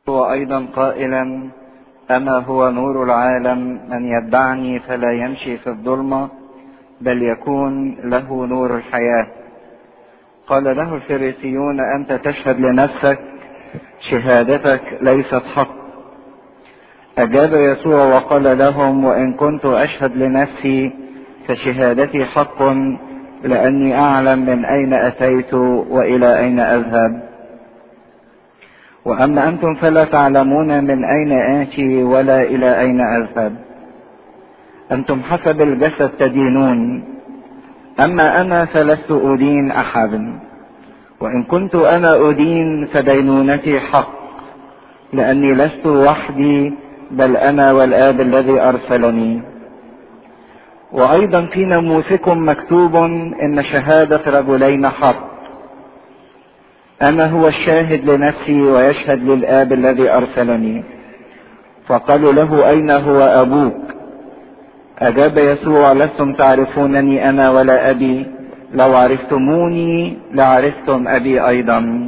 وأيضا قائلا أنا هو نور العالم من يتبعني فلا يمشي في الظلمة بل يكون له نور الحياة قال له الفريسيون أنت تشهد لنفسك شهادتك ليست حق أجاب يسوع وقال لهم وإن كنت أشهد لنفسي فشهادتي حق لأني أعلم من أين أتيت وإلى أين أذهب وأما أنتم فلا تعلمون من أين آتي ولا إلى أين أذهب أنتم حسب الجسد تدينون أما أنا فلست أدين أحد وإن كنت أنا أدين فدينونتي حق لأني لست وحدي بل أنا والآب الذي أرسلني وأيضا في ناموسكم مكتوب إن شهادة رجلين حق أنا هو الشاهد لنفسي ويشهد للآب الذي أرسلني فقالوا له أين هو أبوك أجاب يسوع لستم تعرفونني أنا ولا أبي لو عرفتموني لعرفتم أبي أيضا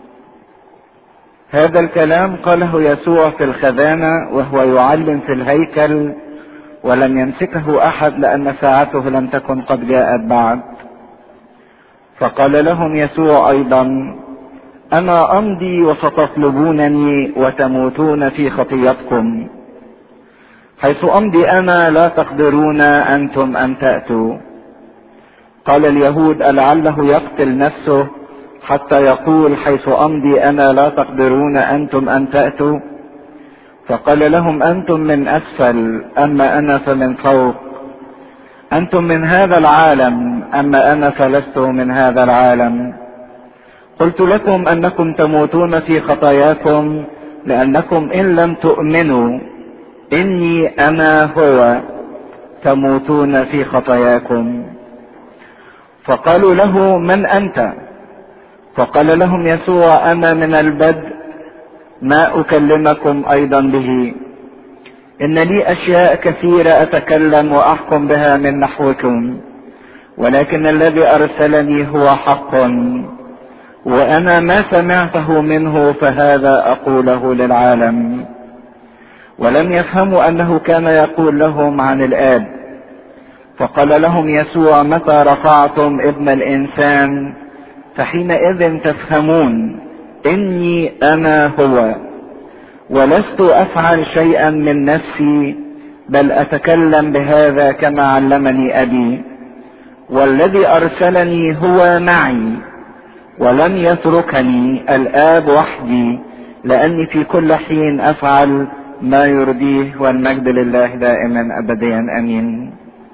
هذا الكلام قاله يسوع في الخزانة وهو يعلم في الهيكل ولم يمسكه أحد لأن ساعته لم تكن قد جاءت بعد فقال لهم يسوع أيضا أنا أمضي وستطلبونني وتموتون في خطيتكم حيث أمضي أنا لا تقدرون أنتم أن تأتوا قال اليهود ألعله يقتل نفسه حتى يقول حيث أمضي أنا لا تقدرون أنتم أن تأتوا فقال لهم أنتم من أسفل أما أنا فمن فوق أنتم من هذا العالم أما أنا فلست من هذا العالم قلت لكم أنكم تموتون في خطاياكم لأنكم إن لم تؤمنوا إني أنا هو تموتون في خطاياكم فقالوا له من أنت فقال لهم يسوع أنا من البدء ما أكلمكم أيضا به إن لي أشياء كثيرة أتكلم وأحكم بها من نحوكم ولكن الذي أرسلني هو حق وأنا ما سمعته منه فهذا أقوله للعالم ولم يفهموا أنه كان يقول لهم عن الآب فقال لهم يسوع متى رفعتم ابن الإنسان فحينئذ تفهمون إني أنا هو ولست أفعل شيئا من نفسي بل أتكلم بهذا كما علمني أبي والذي أرسلني هو معي ولم يتركني الآب وحدي لأني في كل حين أفعل ما يرضيه والمجد لله دائما أبديا أمين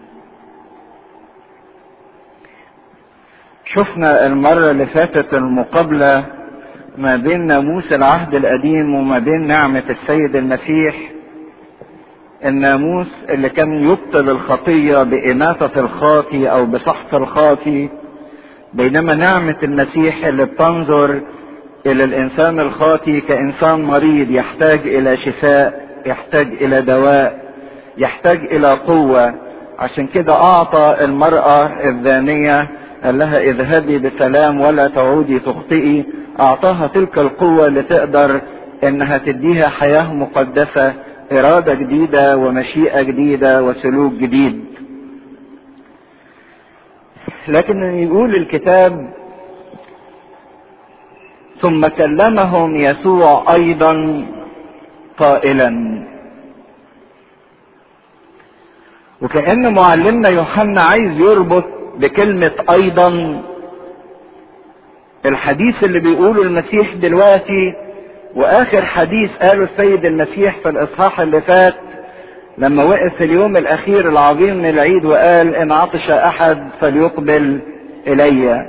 شفنا المرة اللي فاتت المقابلة ما بين ناموس العهد القديم وما بين نعمة السيد المسيح الناموس اللي كان يبطل الخطية بإماتة الخاطي أو بسحق الخاطي بينما نعمة المسيح اللي بتنظر إلى الإنسان الخاطي كإنسان مريض يحتاج إلى شفاء يحتاج إلى دواء يحتاج إلى قوة عشان كده أعطى المرأة الزانية قال لها اذهبي بسلام ولا تعودي تخطئي اعطاها تلك القوة اللي تقدر انها تديها حياة مقدسة ارادة جديدة ومشيئة جديدة وسلوك جديد لكن يقول الكتاب ثم كلمهم يسوع ايضا قائلا وكأن معلمنا يوحنا عايز يربط بكلمة ايضا الحديث اللي بيقوله المسيح دلوقتي واخر حديث قاله السيد المسيح في الاصحاح اللي فات لما وقف في اليوم الاخير العظيم من العيد وقال ان عطش احد فليقبل الي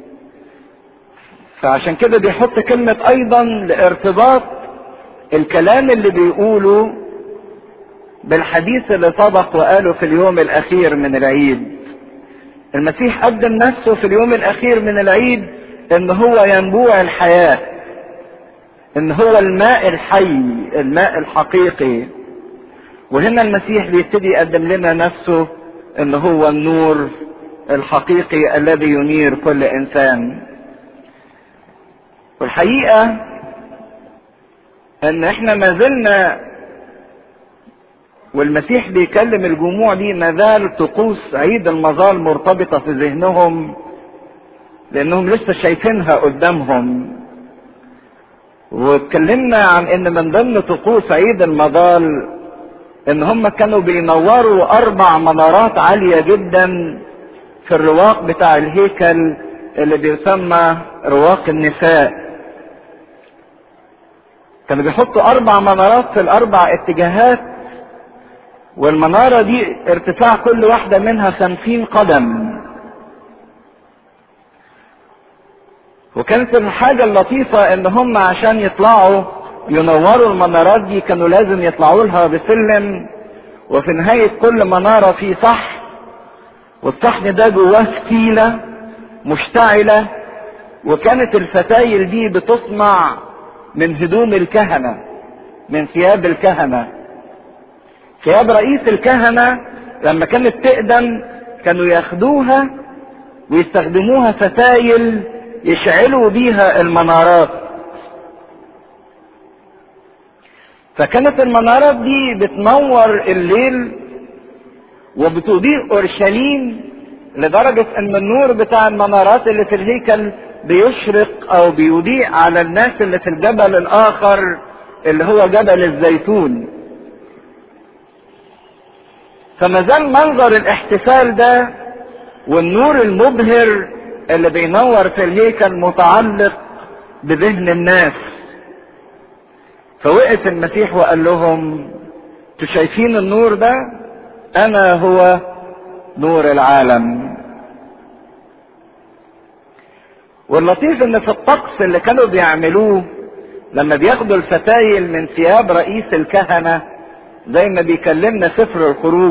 فعشان كده بيحط كلمة ايضا لارتباط الكلام اللي بيقوله بالحديث اللي سبق وقاله في اليوم الاخير من العيد المسيح قدم نفسه في اليوم الاخير من العيد ان هو ينبوع الحياة ان هو الماء الحي الماء الحقيقي وهنا المسيح بيبتدي يقدم لنا نفسه ان هو النور الحقيقي الذي ينير كل انسان والحقيقة ان احنا ما زلنا والمسيح بيكلم الجموع دي ما زال طقوس عيد المظال مرتبطة في ذهنهم لانهم لسه شايفينها قدامهم واتكلمنا عن ان من ضمن طقوس عيد المظال ان هم كانوا بينوروا اربع منارات عالية جدا في الرواق بتاع الهيكل اللي بيسمى رواق النساء كانوا بيحطوا اربع منارات في الاربع اتجاهات والمنارة دي ارتفاع كل واحدة منها خمسين قدم وكانت الحاجة اللطيفة ان هم عشان يطلعوا ينوروا المنارات دي كانوا لازم يطلعوا لها بسلم وفي نهاية كل منارة في صح والصحن ده جواه فتيلة مشتعلة وكانت الفتايل دي بتصنع من هدوم الكهنة من ثياب الكهنة ثياب رئيس الكهنة لما كانت تقدم كانوا ياخدوها ويستخدموها فتايل يشعلوا بيها المنارات فكانت المنارات دي بتنور الليل وبتضيء اورشليم لدرجة ان النور بتاع المنارات اللي في الهيكل بيشرق او بيضيء على الناس اللي في الجبل الاخر اللي هو جبل الزيتون فما زال منظر الاحتفال ده والنور المبهر اللي بينور في الهيكل متعلق بذهن الناس فوقف المسيح وقال لهم انتوا شايفين النور ده انا هو نور العالم واللطيف ان في الطقس اللي كانوا بيعملوه لما بياخدوا الفتايل من ثياب رئيس الكهنة زي ما بيكلمنا سفر الخروج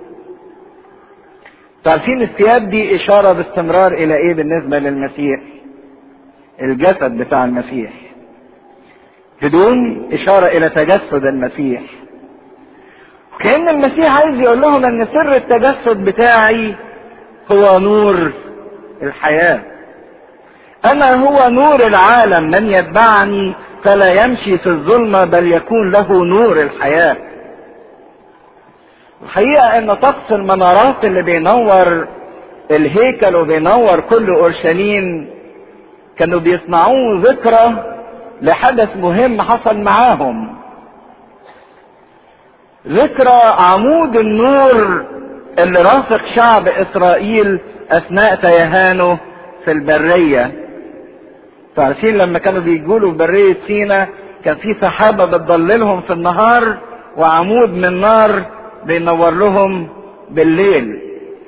عارفين الثياب دي اشارة باستمرار الى ايه بالنسبة للمسيح الجسد بتاع المسيح بدون اشارة الى تجسد المسيح كأن المسيح عايز يقول لهم ان سر التجسد بتاعي هو نور الحياة انا هو نور العالم من يتبعني فلا يمشي في الظلمة بل يكون له نور الحياة الحقيقة ان طقس المنارات اللي بينور الهيكل وبينور كل اورشليم كانوا بيصنعوه ذكرى لحدث مهم حصل معاهم ذكرى عمود النور اللي رافق شعب اسرائيل اثناء تيهانه في البرية عارفين لما كانوا بيقولوا في برية سينا كان في سحابة بتضللهم في النهار وعمود من نار بينور لهم بالليل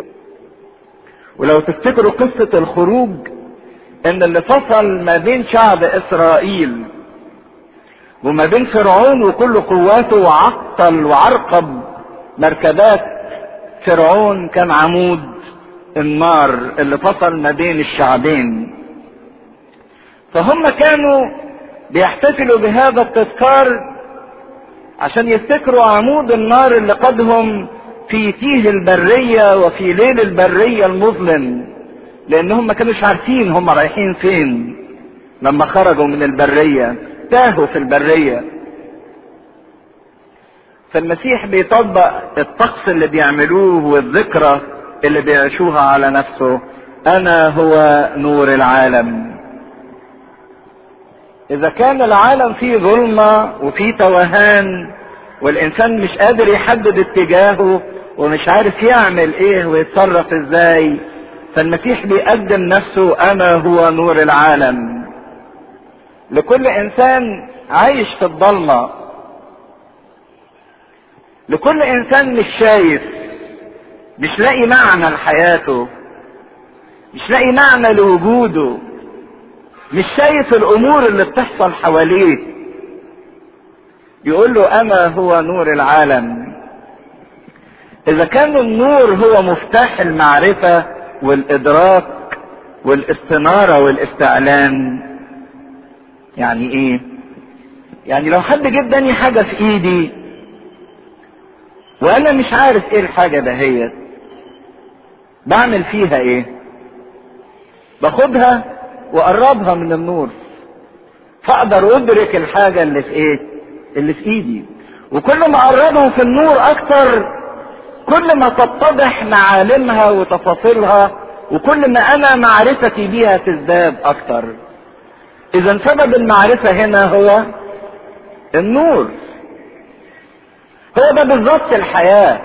ولو تفتكروا قصة الخروج ان اللي فصل ما بين شعب اسرائيل وما بين فرعون وكل قواته وعطل وعرقب مركبات فرعون كان عمود النار اللي فصل ما بين الشعبين فهم كانوا بيحتفلوا بهذا التذكار عشان يفتكروا عمود النار اللي قادهم في تيه البرية وفي ليل البرية المظلم لانهم ما كانوش عارفين هم رايحين فين لما خرجوا من البرية تاهوا في البرية فالمسيح بيطبق الطقس اللي بيعملوه والذكرى اللي بيعيشوها على نفسه انا هو نور العالم اذا كان العالم فيه ظلمة وفيه توهان والانسان مش قادر يحدد اتجاهه ومش عارف يعمل ايه ويتصرف ازاي فالمسيح بيقدم نفسه انا هو نور العالم لكل انسان عايش في الضلمه لكل انسان مش شايف مش لاقي معنى لحياته مش لاقي معنى لوجوده مش شايف الامور اللي بتحصل حواليه يقول له انا هو نور العالم اذا كان النور هو مفتاح المعرفه والادراك والاستناره والاستعلان يعني ايه يعني لو حد جاب اداني حاجه في ايدي وانا مش عارف ايه الحاجه دهيت بعمل فيها ايه باخدها واقربها من النور فاقدر ادرك الحاجه اللي في ايه اللي في ايدي وكل ما اقربهم في النور اكتر كل ما تتضح معالمها وتفاصيلها وكل ما انا معرفتي بيها تزداد اكتر اذا سبب المعرفة هنا هو النور هو ده بالظبط الحياة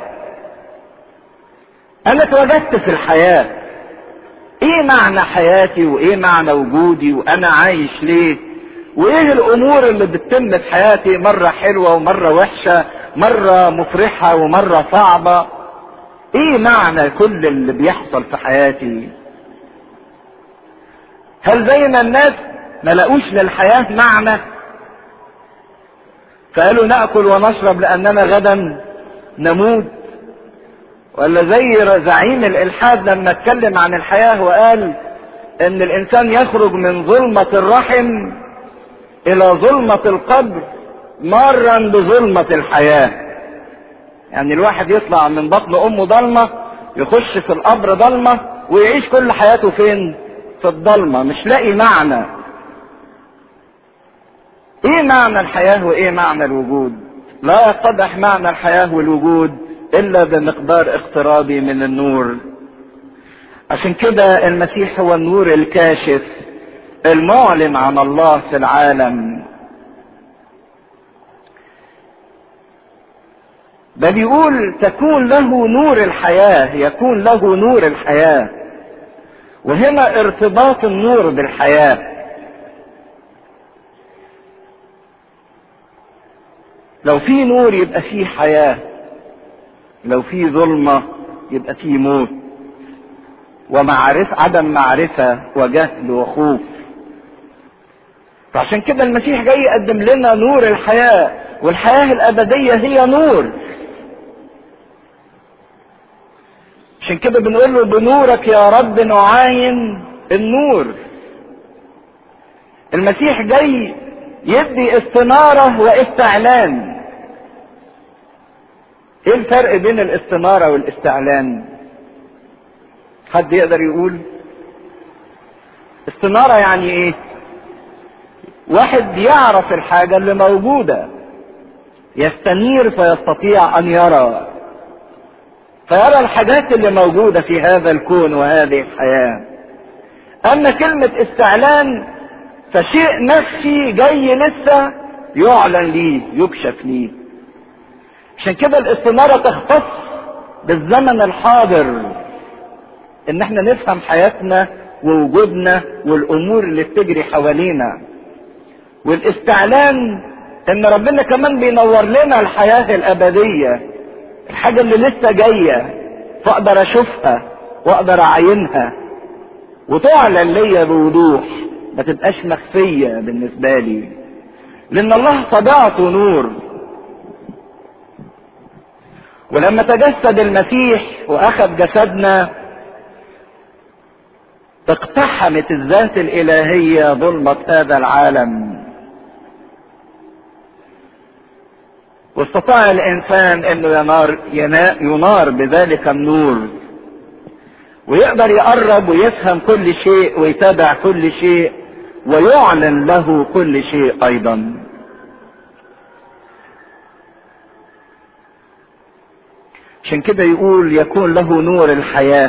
انا اتوجدت في الحياة ايه معنى حياتي وايه معنى وجودي وانا عايش ليه وايه الامور اللي بتتم في حياتي مرة حلوة ومرة وحشة مرة مفرحة ومرة صعبة ايه معنى كل اللي بيحصل في حياتي هل زي ما الناس ما لقوش للحياة معنى فقالوا ناكل ونشرب لاننا غدا نموت ولا زي زعيم الالحاد لما اتكلم عن الحياه وقال ان الانسان يخرج من ظلمه الرحم الى ظلمه القبر مرا بظلمه الحياه يعني الواحد يطلع من بطن امه ضلمه يخش في القبر ضلمه ويعيش كل حياته فين في الضلمه مش لاقي معنى ايه معنى الحياة وايه معنى الوجود لا يتضح معنى الحياة والوجود الا بمقدار اقترابي من النور عشان كده المسيح هو النور الكاشف المعلن عن الله في العالم بل يقول تكون له نور الحياة يكون له نور الحياة وهنا ارتباط النور بالحياه لو في نور يبقى في حياة لو في ظلمة يبقى في موت ومعرفة عدم معرفة وجهل وخوف فعشان كده المسيح جاي يقدم لنا نور الحياة والحياة الأبدية هي نور عشان كده بنقول له بنورك يا رب نعاين النور المسيح جاي يدي استنارة واستعلان ايه الفرق بين الاستنارة والاستعلان حد يقدر يقول استنارة يعني ايه واحد يعرف الحاجة اللي موجودة يستنير فيستطيع ان يرى فيرى الحاجات اللي موجودة في هذا الكون وهذه الحياة اما كلمة استعلان فشيء نفسي جاي لسه يعلن ليه يكشف ليه عشان كده الاستنارة تختص بالزمن الحاضر ان احنا نفهم حياتنا ووجودنا والامور اللي بتجري حوالينا والاستعلان ان ربنا كمان بينور لنا الحياة الابدية الحاجة اللي لسه جاية فاقدر اشوفها واقدر اعينها وتعلن ليا بوضوح ما تبقاش مخفية بالنسبة لي لان الله طبيعته نور ولما تجسد المسيح واخذ جسدنا اقتحمت الذات الالهية ظلمة هذا العالم واستطاع الانسان انه ينار ينار بذلك النور ويقدر يقرب ويفهم كل شيء ويتابع كل شيء ويعلن له كل شيء ايضا عشان كده يقول يكون له نور الحياه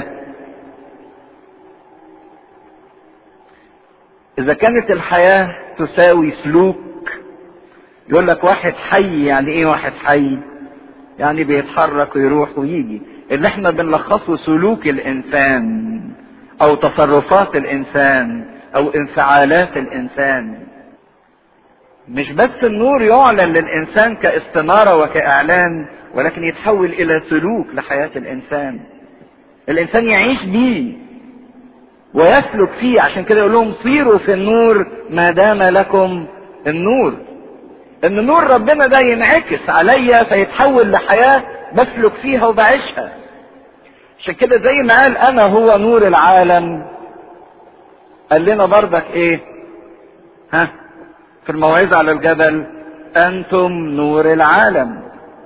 اذا كانت الحياه تساوي سلوك يقول لك واحد حي يعني ايه واحد حي يعني بيتحرك ويروح ويجي اللي احنا بنلخصه سلوك الانسان او تصرفات الانسان او انفعالات الانسان مش بس النور يعلن للانسان كاستناره وكاعلان ولكن يتحول الى سلوك لحياه الانسان الانسان يعيش بيه ويسلك فيه عشان كده يقول لهم صيروا في النور ما دام لكم النور ان نور ربنا ده ينعكس عليا فيتحول لحياه بسلك فيها وبعيشها عشان كده زي ما قال انا هو نور العالم قال لنا بردك ايه ها في الموعظة على الجبل انتم نور العالم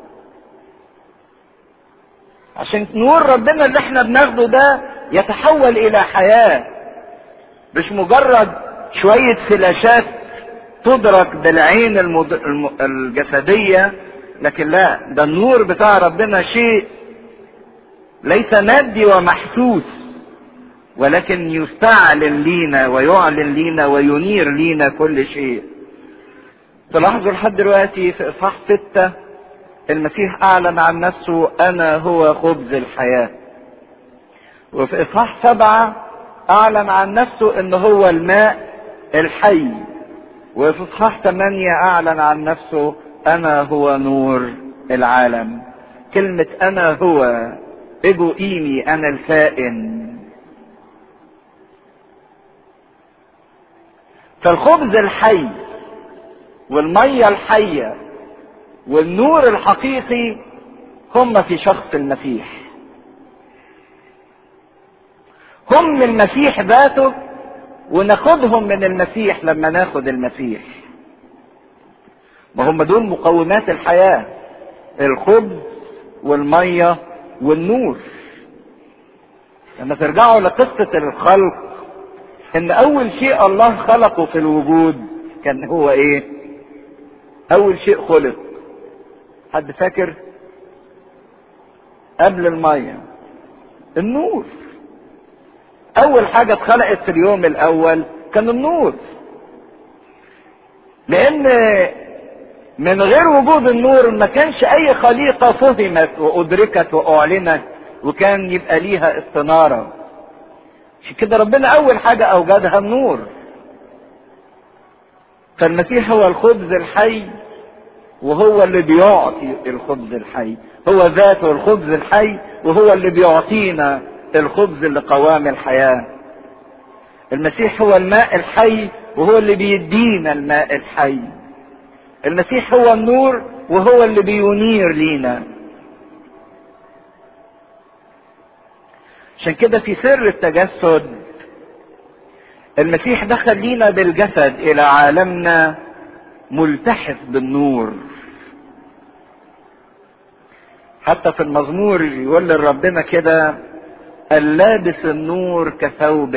عشان نور ربنا اللي احنا بناخده ده يتحول الى حياة مش مجرد شوية فلاشات تدرك بالعين المد... الم... الجسدية لكن لا ده النور بتاع ربنا شيء ليس مادي ومحسوس ولكن يستعلن لينا ويعلن لينا وينير لينا كل شيء تلاحظوا لحد دلوقتي في اصحاح ستة المسيح اعلن عن نفسه انا هو خبز الحياة وفي اصحاح سبعة اعلن عن نفسه ان هو الماء الحي وفي اصحاح ثمانية اعلن عن نفسه انا هو نور العالم كلمة انا هو اجو ايمي انا الكائن فالخبز الحي والمية الحية والنور الحقيقي هم في شخص المسيح هم من المسيح ذاته وناخدهم من المسيح لما ناخد المسيح ما هم دول مقومات الحياة الخبز والمية والنور لما ترجعوا لقصة الخلق ان اول شيء الله خلقه في الوجود كان هو ايه اول شيء خلق حد فاكر قبل المية النور اول حاجة اتخلقت في اليوم الاول كان النور لان من غير وجود النور ما كانش اي خليقة فهمت وادركت واعلنت وكان يبقى ليها استنارة عشان كده ربنا اول حاجة اوجدها النور فالمسيح هو الخبز الحي وهو اللي بيعطي الخبز الحي هو ذاته الخبز الحي وهو اللي بيعطينا الخبز اللي قوام الحياة المسيح هو الماء الحي وهو اللي بيدينا الماء الحي المسيح هو النور وهو اللي بينير لينا عشان كده في سر التجسد المسيح دخل لينا بالجسد الى عالمنا ملتحف بالنور حتى في المزمور يقول لربنا كده اللابس النور كثوب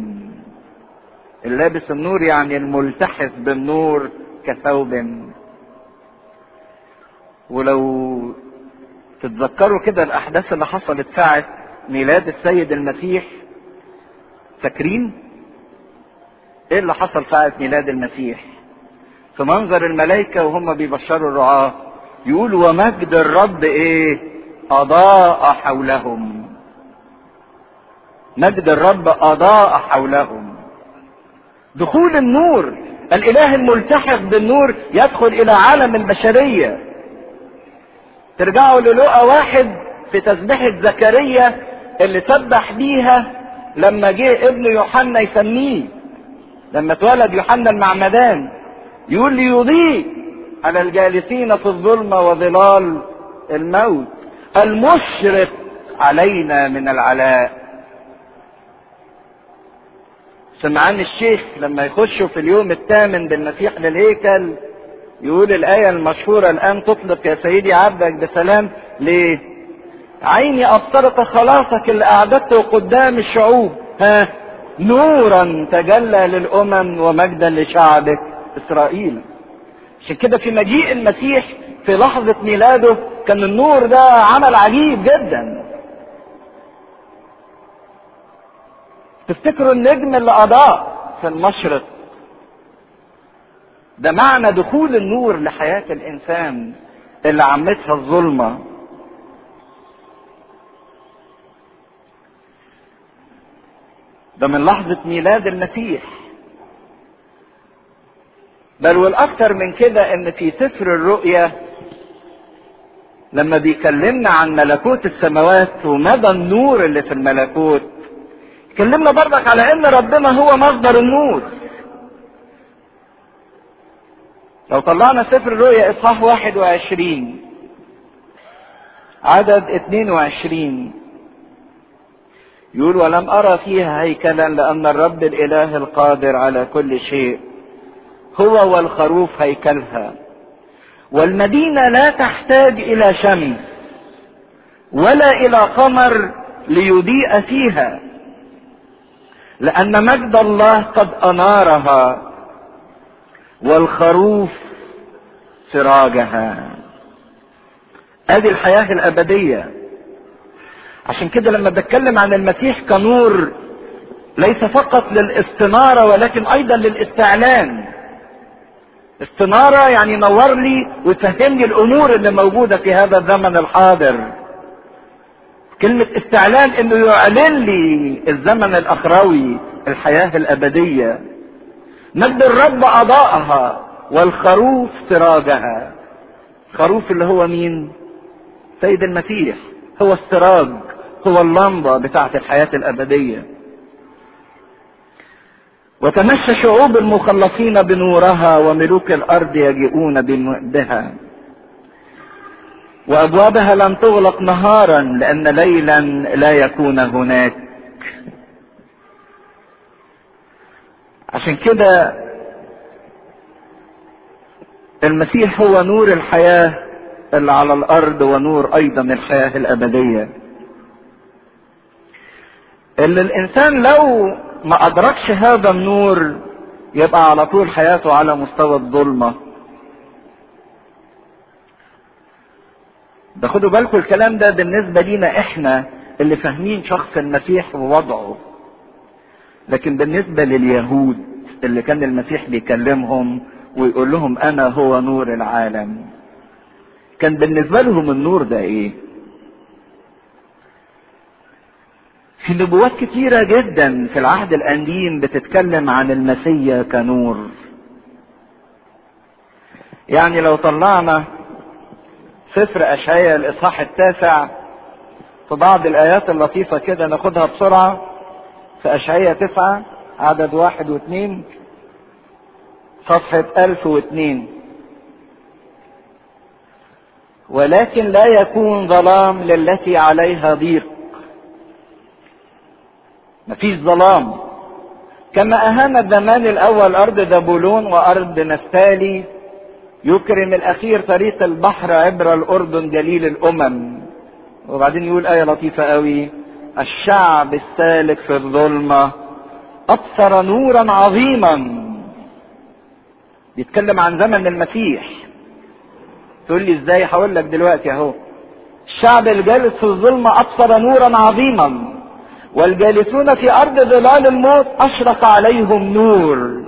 اللابس النور يعني الملتحف بالنور كثوب ولو تتذكروا كده الاحداث اللي حصلت ساعة ميلاد السيد المسيح فاكرين ايه اللي حصل ساعة ميلاد المسيح في منظر الملائكة وهم بيبشروا الرعاة يقول ومجد الرب ايه اضاء حولهم مجد الرب اضاء حولهم دخول النور الاله الملتحق بالنور يدخل الى عالم البشرية ترجعوا للقى واحد في تسبيحة زكريا اللي سبح بيها لما جه ابن يوحنا يسميه لما اتولد يوحنا المعمدان يقول لي يضيء على الجالسين في الظلمة وظلال الموت المشرق علينا من العلاء سمعان الشيخ لما يخشوا في اليوم الثامن بالمسيح للهيكل يقول الآية المشهورة الآن تطلق يا سيدي عبدك بسلام ليه؟ عيني أبصرت خلاصك اللي أعددته قدام الشعوب ها نورا تجلى للأمم ومجدا لشعبك إسرائيل عشان كده في مجيء المسيح في لحظة ميلاده كان النور ده عمل عجيب جدا تفتكروا النجم اللي أضاء في المشرق ده معنى دخول النور لحياة الإنسان اللي عمتها الظلمة ده من لحظة ميلاد المسيح بل والأكثر من كده إن في سفر الرؤيا لما بيكلمنا عن ملكوت السماوات ومدى النور اللي في الملكوت كلمنا برضك على ان ربنا هو مصدر النور لو طلعنا سفر الرؤيا اصحاح 21 عدد 22 يقول ولم ارى فيها هيكلا لان الرب الاله القادر على كل شيء هو والخروف هيكلها والمدينه لا تحتاج الى شمس ولا الى قمر ليضيء فيها لأن مجد الله قد أنارها والخروف سراجها ادي الحياة الابدية عشان كده لما بتكلم عن المسيح كنور ليس فقط للاستنارة ولكن ايضا للاستعلان استنارة يعني نور لي وتفهمني الامور اللي موجودة في هذا الزمن الحاضر كلمة استعلان انه يعلن لي الزمن الاخروي الحياة الابدية مجد الرب اضاءها والخروف سراجها خروف اللي هو مين سيد المسيح هو السراج هو اللمبة بتاعت الحياة الابدية وتمشى شعوب المخلصين بنورها وملوك الارض يجيئون بها وابوابها لن تغلق نهارا لان ليلا لا يكون هناك عشان كده المسيح هو نور الحياه اللي على الارض ونور ايضا الحياه الابديه اللي الانسان لو ما ادركش هذا النور يبقى على طول حياته على مستوى الظلمه ده خدوا بالكم الكلام ده بالنسبة لينا احنا اللي فاهمين شخص المسيح ووضعه لكن بالنسبة لليهود اللي كان المسيح بيكلمهم ويقول لهم انا هو نور العالم كان بالنسبة لهم النور ده ايه في نبوات كتيرة جدا في العهد القديم بتتكلم عن المسيا كنور يعني لو طلعنا سفر اشعياء الاصحاح التاسع في بعض الايات اللطيفة كده ناخدها بسرعة في اشعياء تسعة عدد واحد واثنين صفحة الف واثنين ولكن لا يكون ظلام للتي عليها ضيق مفيش ظلام كما اهان الزمان الاول ارض زبولون وارض نفتالي يكرم الاخير طريق البحر عبر الاردن جليل الامم وبعدين يقول ايه لطيفه قوي الشعب السالك في الظلمه ابصر نورا عظيما بيتكلم عن زمن المسيح تقول لي ازاي هقول لك دلوقتي اهو الشعب الجالس في الظلمه ابصر نورا عظيما والجالسون في ارض ظلال الموت اشرق عليهم نور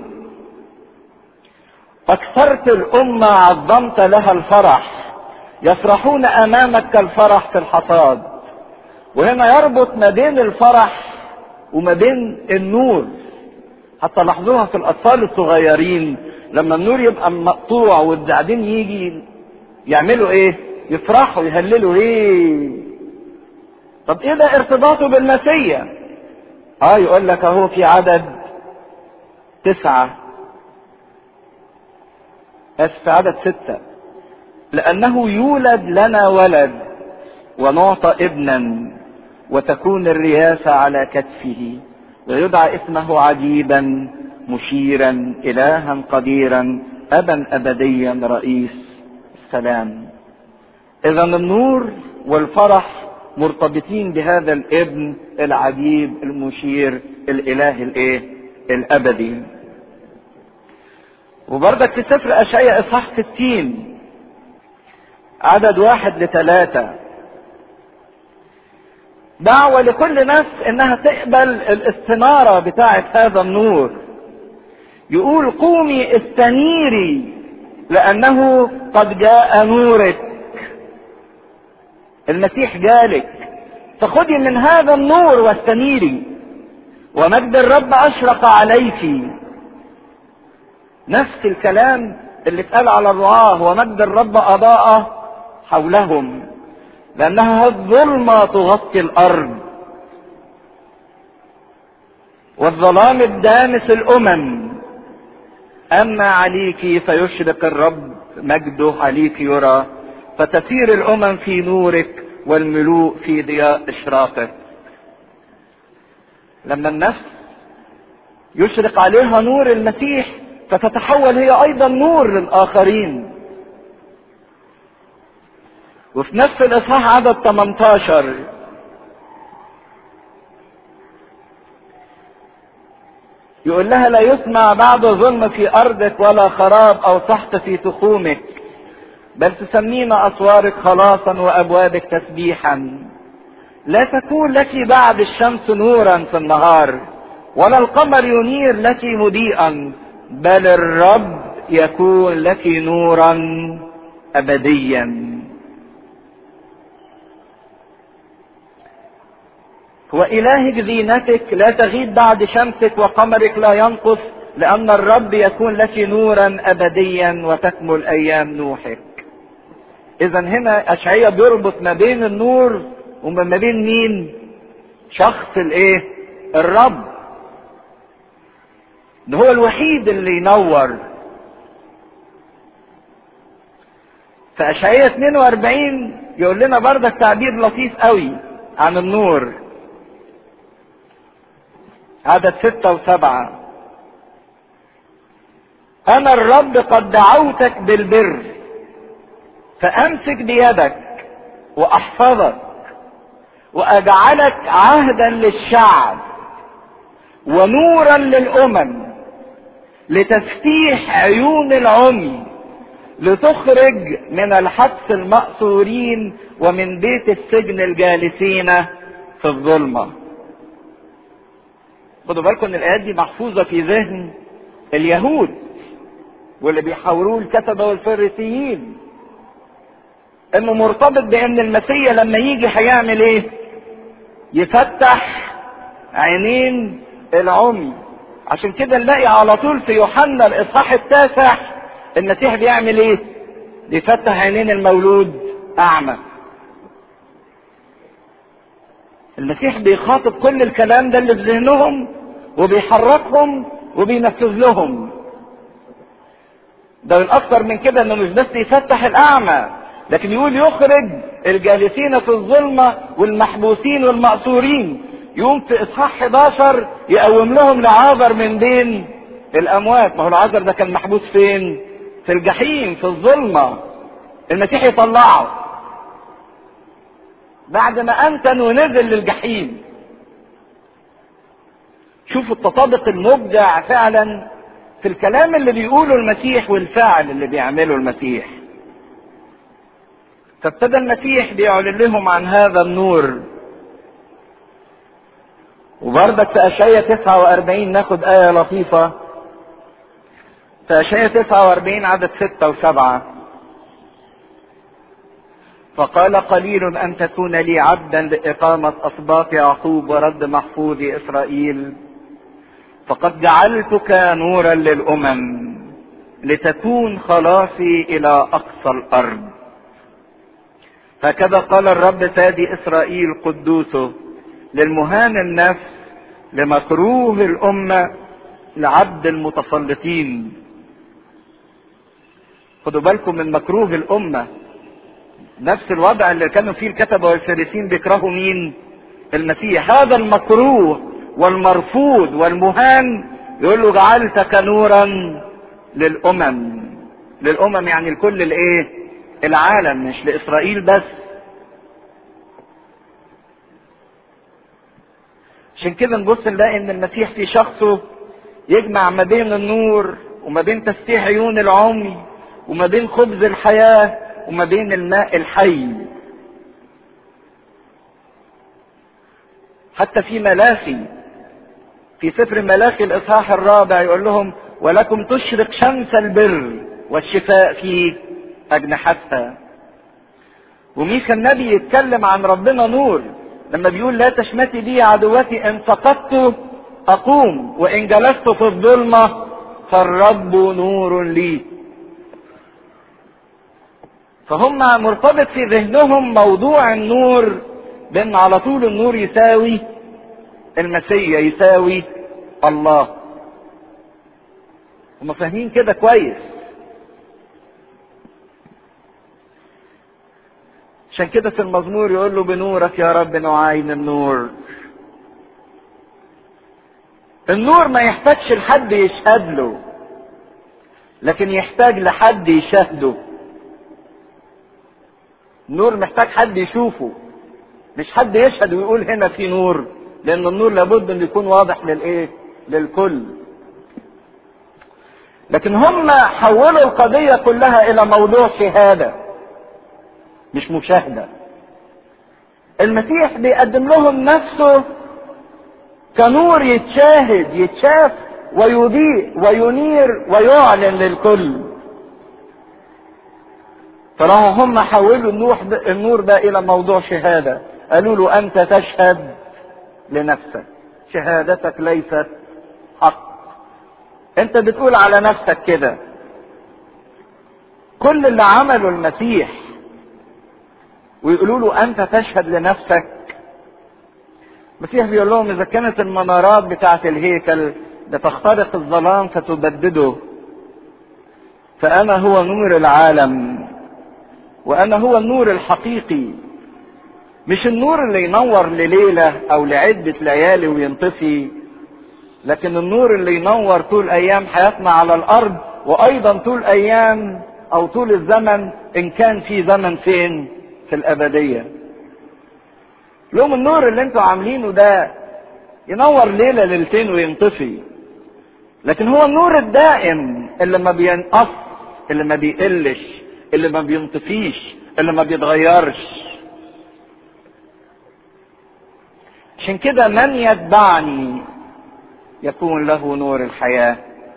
فاكثرت الأمة عظمت لها الفرح يفرحون أمامك كالفرح في الحصاد وهنا يربط ما بين الفرح وما بين النور حتى لاحظوها في الأطفال الصغيرين لما النور يبقى مقطوع وبعدين يجي يعملوا ايه؟ يفرحوا يهللوا ايه؟ طب ايه ده ارتباطه بالمسيا؟ اه يقول لك اهو في عدد تسعه اسف عدد ستة لأنه يولد لنا ولد ونعطى ابنا وتكون الرياسة على كتفه ويدعى اسمه عجيبا مشيرا إلها قديرا أبا أبديا رئيس السلام إذا النور والفرح مرتبطين بهذا الابن العجيب المشير الإله الإيه؟ الأبدي وبرضك في سفر أشعياء إصحاح 60 عدد واحد لثلاثة دعوة لكل نفس إنها تقبل الاستنارة بتاعة هذا النور يقول قومي استنيري لأنه قد جاء نورك المسيح جالك فخذي من هذا النور واستنيري ومجد الرب أشرق عليك نفس الكلام اللي اتقال على الرعاة ومجد الرب أضاء حولهم لأنها الظلمة تغطي الأرض والظلام الدامس الأمم أما عليك فيشرق الرب مجده عليك يرى فتسير الأمم في نورك والملوء في ضياء إشراقك لما النفس يشرق عليها نور المسيح فتتحول هي ايضا نور للاخرين وفي نفس الاصحاح عدد 18 يقول لها لا يسمع بعد ظلم في ارضك ولا خراب او سحق في تخومك بل تسمين اسوارك خلاصا وابوابك تسبيحا لا تكون لك بعد الشمس نورا في النهار ولا القمر ينير لك مضيئا بل الرب يكون لك نورا ابديا وإلهك زينتك لا تغيب بعد شمسك وقمرك لا ينقص لأن الرب يكون لك نورا أبديا وتكمل أيام نوحك. إذا هنا أشعية بيربط ما بين النور وما بين مين؟ شخص الإيه؟ الرب. ده هو الوحيد اللي ينور. فأشعية 42 يقول لنا بردك تعبير لطيف قوي عن النور. عدد ستة وسبعة أنا الرب قد دعوتك بالبر فأمسك بيدك وأحفظك وأجعلك عهدا للشعب ونورا للأمم لتفتيح عيون العمي لتخرج من الحبس المأسورين ومن بيت السجن الجالسين في الظلمه خدوا بالكم ان الايات دي محفوظه في ذهن اليهود واللي بيحاوروه الكتبه والفريسيين انه مرتبط بان المسيح لما يجي هيعمل ايه يفتح عينين العمي عشان كده نلاقي على طول في يوحنا الاصحاح التاسع المسيح بيعمل ايه بيفتح عينين المولود اعمى المسيح بيخاطب كل الكلام ده اللي في ذهنهم وبيحركهم وبينفذ لهم ده الاكثر من كده انه مش بس يفتح الاعمى لكن يقول يخرج الجالسين في الظلمة والمحبوسين والمأسورين يقوم في اصحاح 11 يقوم لهم لعازر من بين الاموات ما هو العازر ده كان محبوس فين في الجحيم في الظلمة المسيح يطلعه بعد ما انتن ونزل للجحيم شوفوا التطابق المبدع فعلا في الكلام اللي بيقوله المسيح والفعل اللي بيعمله المسيح فابتدى المسيح بيعلن لهم عن هذا النور وبرضك في اشعياء 49 ناخد آية لطيفة في اشعياء 49 عدد 6 و7 فقال قليل ان تكون لي عبدا لاقامه اسباط يعقوب ورد محفوظ اسرائيل فقد جعلتك نورا للامم لتكون خلاصي الى اقصى الارض هكذا قال الرب فادي اسرائيل قدوسه للمهان النفس لمكروه الامه لعبد المتسلطين خدوا بالكم من مكروه الامه نفس الوضع اللي كانوا فيه الكتبه والفارسين بيكرهوا مين المسيح هذا المكروه والمرفوض والمهان يقول له جعلتك نورا للامم للامم يعني لكل الايه العالم مش لاسرائيل بس عشان كده نبص نلاقي ان المسيح في شخصه يجمع ما بين النور وما بين تفتيح عيون العمي وما بين خبز الحياه وما بين الماء الحي حتى في ملاخي في سفر ملاخي الاصحاح الرابع يقول لهم ولكم تشرق شمس البر والشفاء في اجنحتها وميخا النبي يتكلم عن ربنا نور لما بيقول لا تشمتي بي عدوتي ان سقطت اقوم وان جلست في الظلمه فالرب نور لي فهم مرتبط في ذهنهم موضوع النور بان على طول النور يساوي المسيا يساوي الله هم فاهمين كده كويس عشان كده في المزمور يقول له بنورك يا رب نعاين النور النور ما يحتاجش لحد يشهد له لكن يحتاج لحد يشاهده النور محتاج حد يشوفه مش حد يشهد ويقول هنا في نور لان النور لابد ان يكون واضح للايه للكل لكن هم حولوا القضية كلها الى موضوع شهادة مش مشاهدة المسيح بيقدم لهم نفسه كنور يتشاهد يتشاف ويضيء وينير ويعلن للكل طالما هم حولوا النور ده, النور ده الى موضوع شهادة قالوا له انت تشهد لنفسك شهادتك ليست حق انت بتقول على نفسك كده كل اللي عمله المسيح ويقولوا له انت تشهد لنفسك المسيح بيقول لهم اذا كانت المنارات بتاعه الهيكل بتخترق الظلام فتبدده فانا هو نور العالم وانا هو النور الحقيقي مش النور اللي ينور لليله او لعده ليالي وينطفي لكن النور اللي ينور طول ايام حياتنا على الارض وايضا طول ايام او طول الزمن ان كان في زمن فين في الابديه لهم النور اللي انتوا عاملينه ده ينور ليله ليلتين وينطفي لكن هو النور الدائم اللي ما بينقص اللي ما بيقلش اللي ما بينطفيش اللي ما بيتغيرش عشان كده من يتبعني يكون له نور الحياة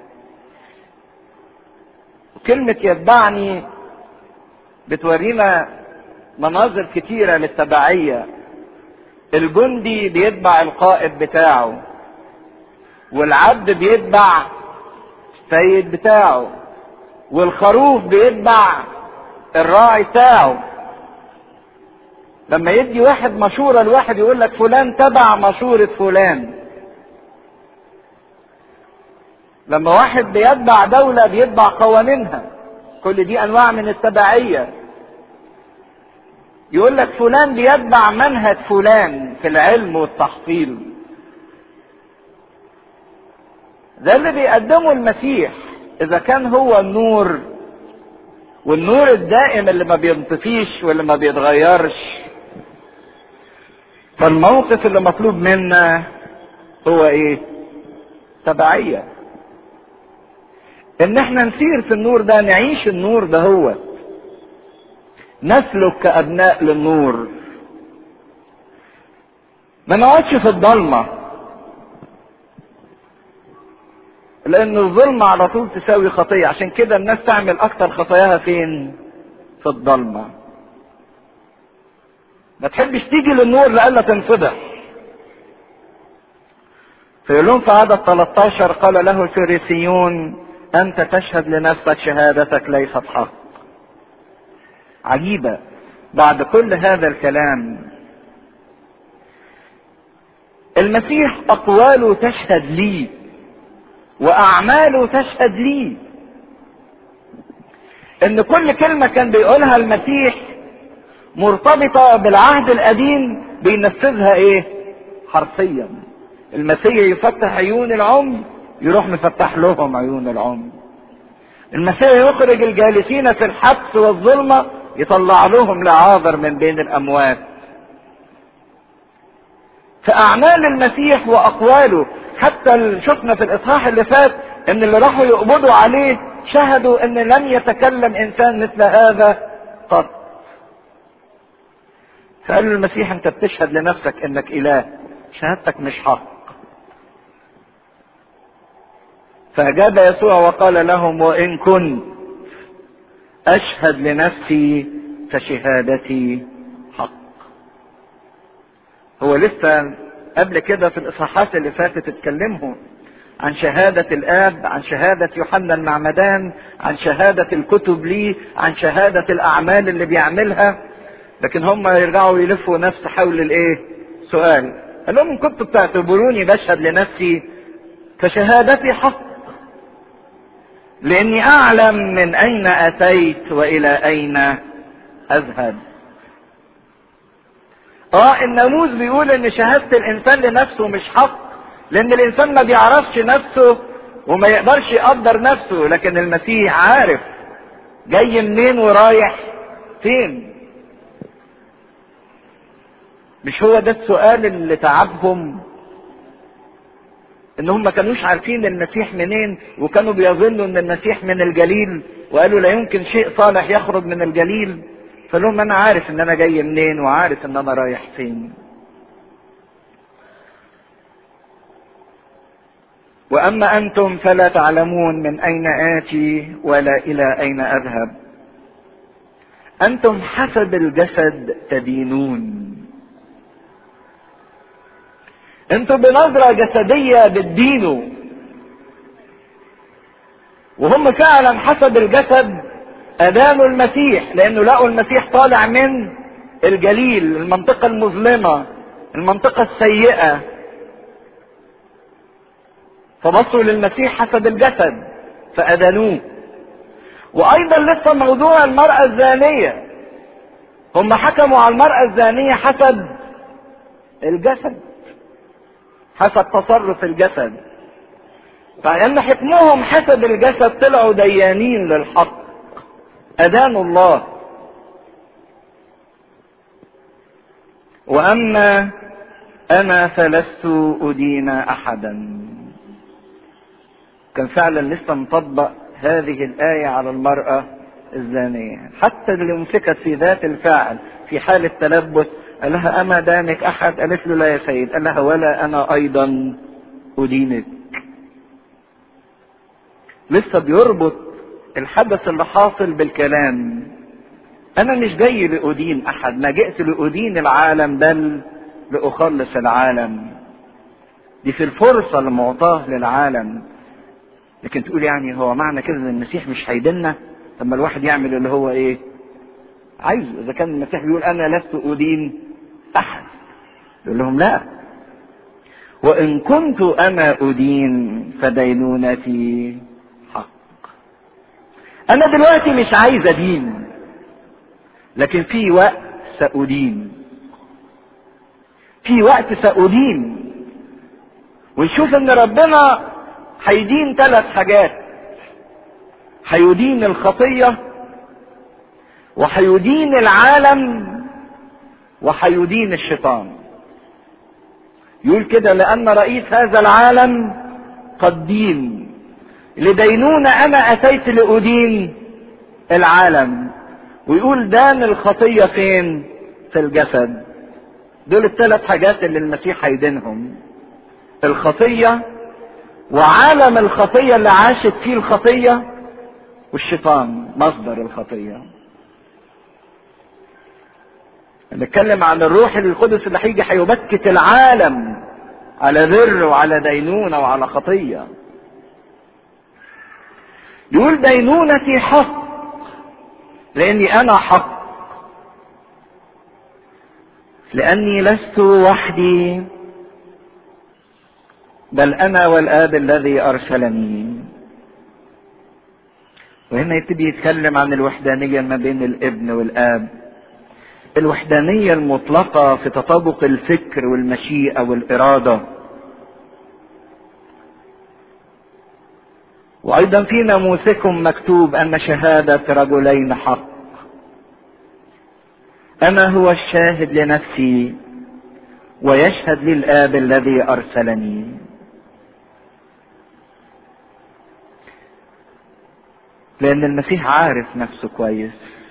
كلمة يتبعني بتورينا مناظر كتيرة للتبعية الجندي بيتبع القائد بتاعه والعبد بيتبع السيد بتاعه والخروف بيتبع الراعي بتاعه لما يدي واحد مشورة لواحد يقول لك فلان تبع مشورة فلان لما واحد بيتبع دولة بيتبع قوانينها كل دي انواع من التبعية يقول لك فلان بيتبع منهج فلان في العلم والتحصيل ده اللي بيقدمه المسيح اذا كان هو النور والنور الدائم اللي ما بينطفيش واللي ما بيتغيرش فالموقف اللي مطلوب منا هو ايه تبعيه ان احنا نسير في النور ده نعيش النور ده هو نسلك كابناء للنور ما نقعدش في الضلمه لان الظلمة على طول تساوي خطية عشان كده الناس تعمل اكتر خطاياها فين في الضلمة ما تحبش تيجي للنور لألا تنفضح فيقول لهم في عدد 13 قال له الفريسيون انت تشهد لنفسك شهادتك ليست حق عجيبة بعد كل هذا الكلام المسيح اقواله تشهد لي واعماله تشهد لي ان كل كلمة كان بيقولها المسيح مرتبطة بالعهد القديم بينفذها ايه حرفيا المسيح يفتح عيون العمي يروح مفتح لهم عيون العمي المسيح يخرج الجالسين في الحبس والظلمة يطلع لهم لعاذر من بين الاموات فاعمال المسيح واقواله حتى شفنا في الاصحاح اللي فات ان اللي راحوا يقبضوا عليه شهدوا ان لم يتكلم انسان مثل هذا قط فقالوا المسيح انت بتشهد لنفسك انك اله شهادتك مش حق فاجاب يسوع وقال لهم وان كنت اشهد لنفسي فشهادتي حق هو لسه قبل كده في الاصحاحات اللي فاتت اتكلموا عن شهادة الآب عن شهادة يوحنا المعمدان عن شهادة الكتب ليه عن شهادة الأعمال اللي بيعملها لكن هم يرجعوا يلفوا نفس حول الايه سؤال قال لهم ان كنتوا بتعتبروني بشهد لنفسي فشهادتي حق لاني اعلم من اين اتيت والى اين اذهب اه الناموس بيقول ان شهادة الانسان لنفسه مش حق لان الانسان ما بيعرفش نفسه وما يقدرش يقدر نفسه لكن المسيح عارف جاي منين ورايح فين مش هو ده السؤال اللي تعبهم ان هم ما كانوش عارفين المسيح منين وكانوا بيظنوا ان المسيح من الجليل وقالوا لا يمكن شيء صالح يخرج من الجليل فقال لهم انا عارف ان انا جاي منين وعارف ان انا رايح فين واما انتم فلا تعلمون من اين اتي ولا الى اين اذهب انتم حسب الجسد تدينون انتم بنظرة جسدية بتدينوا وهم فعلا حسب الجسد ادانوا المسيح لانه لقوا المسيح طالع من الجليل المنطقة المظلمة المنطقة السيئة فبصوا للمسيح حسب الجسد فأدانوه وأيضا لسه موضوع المرأة الزانية هم حكموا على المرأة الزانية حسب الجسد حسب تصرف الجسد فإن حكمهم حسب الجسد طلعوا ديانين للحق أدانوا الله وأما أنا فلست أدين أحدا كان فعلا لسه مطبق هذه الآية على المرأة الزانية حتى اللي مسكت في ذات الفعل في حالة تلبس قال لها أما دانك أحد قالت له لا يا سيد قال لها ولا أنا أيضا أدينك لسه بيربط الحدث اللي حاصل بالكلام أنا مش جاي لأدين أحد ما جئت لأدين العالم بل لأخلص العالم دي في الفرصة المعطاة للعالم لكن تقول يعني هو معنى كده ان المسيح مش هيدنا لما الواحد يعمل اللي هو ايه عايزه اذا كان المسيح بيقول انا لست ادين احد يقول لهم لا وان كنت انا ادين فدينونتي حق انا دلوقتي مش عايز ادين لكن في وقت سادين في وقت سادين ونشوف ان ربنا هيدين ثلاث حاجات هيدين الخطية وهيدين العالم وهيدين الشيطان يقول كده لأن رئيس هذا العالم قد دين لدينونة أنا أتيت لأدين العالم ويقول دان الخطية فين في الجسد دول الثلاث حاجات اللي المسيح هيدينهم الخطيه وعالم الخطية اللي عاشت فيه الخطية والشيطان مصدر الخطية نتكلم عن الروح القدس اللي هيجي هيبكت العالم على ذر وعلى دينونة وعلى خطية يقول دينونتي حق لاني انا حق لاني لست وحدي بل انا والاب الذي ارسلني وهنا يبتدي يتكلم عن الوحدانية ما بين الابن والاب الوحدانية المطلقة في تطابق الفكر والمشيئة والإرادة وأيضا في ناموسكم مكتوب أن شهادة رجلين حق أنا هو الشاهد لنفسي ويشهد لي الآب الذي أرسلني لأن المسيح عارف نفسه كويس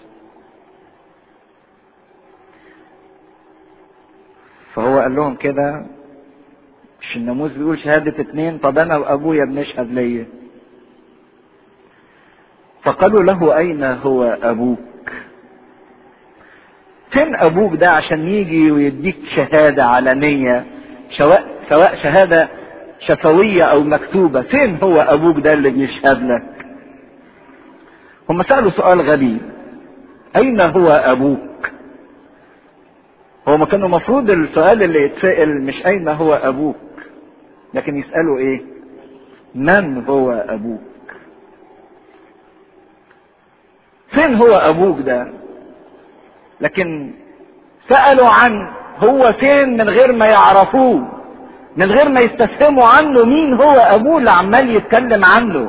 فهو قال لهم كده مش الناموس بيقول شهادة اتنين طب أنا وأبويا بنشهد ليا فقالوا له أين هو أبوك فين أبوك ده عشان يجي ويديك شهادة علنية سواء سواء شهادة شفوية أو مكتوبة فين هو أبوك ده اللي بيشهد لك هم سألوا سؤال غبي أين هو أبوك هو ما كانوا مفروض السؤال اللي يتسأل مش أين هو أبوك لكن يسألوا إيه من هو أبوك فين هو أبوك ده لكن سألوا عن هو فين من غير ما يعرفوه من غير ما يستفهموا عنه مين هو أبوه اللي عمال يتكلم عنه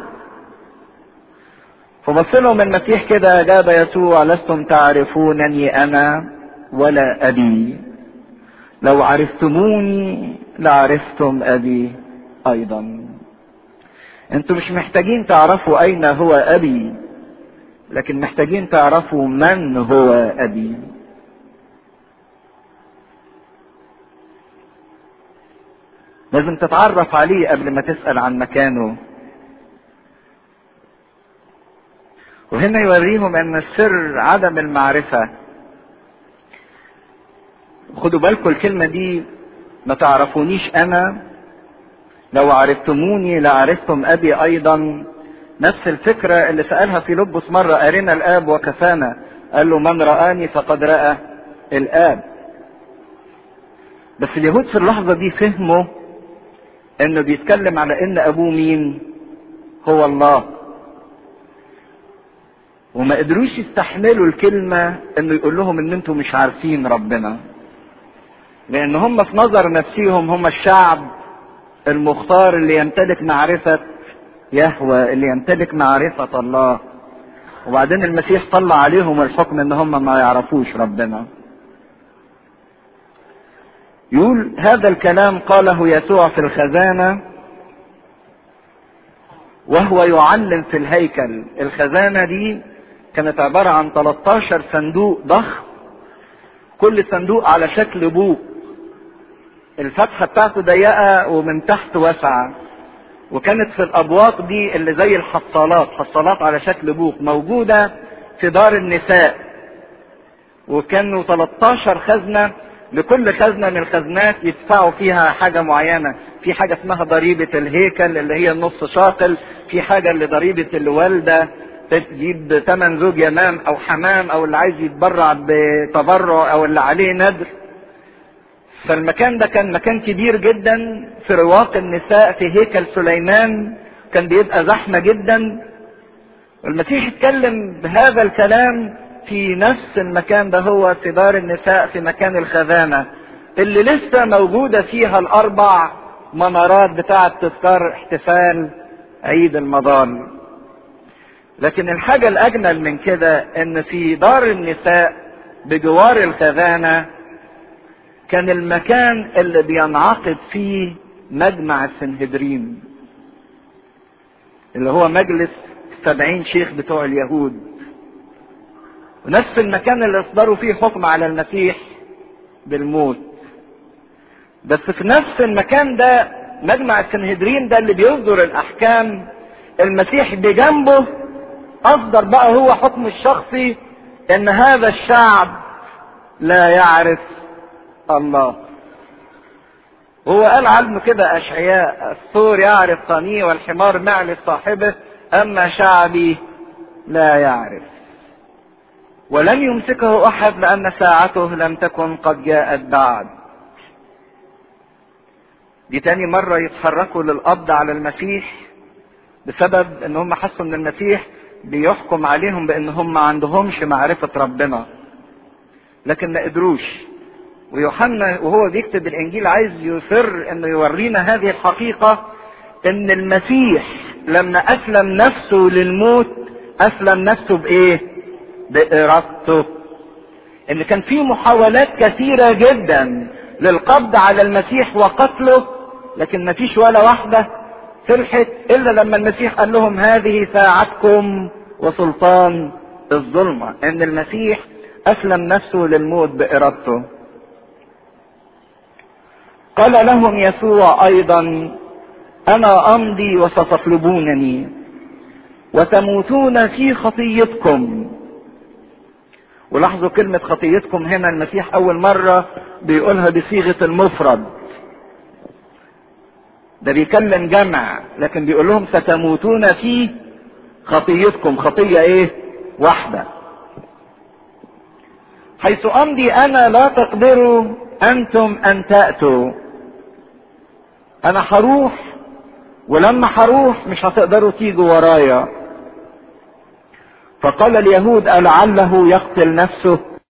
فبص لهم المسيح كده جاب يسوع لستم تعرفونني انا ولا ابي لو عرفتموني لعرفتم ابي ايضا انتوا مش محتاجين تعرفوا اين هو ابي لكن محتاجين تعرفوا من هو ابي لازم تتعرف عليه قبل ما تسأل عن مكانه وهنا يوريهم ان السر عدم المعرفة خدوا بالكم الكلمة دي ما تعرفونيش انا لو عرفتموني لعرفتم ابي ايضا نفس الفكرة اللي سألها في لبس مرة ارنا الاب وكفانا قال له من رآني فقد رأى الاب بس اليهود في اللحظة دي فهموا انه بيتكلم على ان ابوه مين هو الله وما قدروش يستحملوا الكلمة انه يقول لهم ان انتم مش عارفين ربنا لان هم في نظر نفسهم هم الشعب المختار اللي يمتلك معرفة يهوى اللي يمتلك معرفة الله وبعدين المسيح طلع عليهم الحكم ان هم ما يعرفوش ربنا يقول هذا الكلام قاله يسوع في الخزانة وهو يعلم في الهيكل الخزانة دي كانت عبارة عن 13 صندوق ضخم كل صندوق على شكل بوق الفتحة بتاعته ضيقة ومن تحت واسعة وكانت في الأبواق دي اللي زي الحصالات حصالات على شكل بوق موجودة في دار النساء وكانوا 13 خزنة لكل خزنة من الخزنات يدفعوا فيها حاجة معينة في حاجة اسمها ضريبة الهيكل اللي هي النص شاقل في حاجة اللي ضريبة الوالدة تجيب ثمن زوج يمام او حمام او اللي عايز يتبرع بتبرع او اللي عليه ندر فالمكان ده كان مكان كبير جدا في رواق النساء في هيكل سليمان كان بيبقى زحمة جدا والمسيح اتكلم بهذا الكلام في نفس المكان ده هو في دار النساء في مكان الخزانة اللي لسه موجودة فيها الأربع منارات بتاعة تذكار احتفال عيد المضال لكن الحاجة الأجمل من كده إن في دار النساء بجوار الخزانة كان المكان اللي بينعقد فيه مجمع السنهدرين اللي هو مجلس السبعين شيخ بتوع اليهود ونفس المكان اللي اصدروا فيه حكم على المسيح بالموت بس في نفس المكان ده مجمع السنهدرين ده اللي بيصدر الاحكام المسيح بجنبه اصدر بقى هو حكم الشخصي ان هذا الشعب لا يعرف الله هو قال عنه كده اشعياء الثور يعرف قنيه والحمار معلف صاحبه اما شعبي لا يعرف ولن يمسكه احد لان ساعته لم تكن قد جاءت بعد دي تاني مرة يتحركوا للقبض على المسيح بسبب ان هم حسوا ان المسيح بيحكم عليهم بان هم ما عندهمش معرفة ربنا لكن ما قدروش ويوحنا وهو بيكتب الانجيل عايز يصر انه يورينا هذه الحقيقة ان المسيح لما اسلم نفسه للموت اسلم نفسه بايه بارادته ان كان في محاولات كثيرة جدا للقبض على المسيح وقتله لكن ما فيش ولا واحدة فلحت الا لما المسيح قال لهم هذه ساعتكم وسلطان الظلمة ان المسيح اسلم نفسه للموت بارادته قال لهم يسوع ايضا انا امضي وستطلبونني وتموتون في خطيتكم ولاحظوا كلمة خطيتكم هنا المسيح أول مرة بيقولها بصيغة المفرد ده بيكلم جمع لكن بيقول لهم ستموتون في خطيتكم خطية ايه واحدة حيث أمضي أنا لا تقدروا أنتم أن تأتوا أنا هروح ولما هروح مش هتقدروا تيجوا ورايا فقال اليهود ألعله يقتل نفسه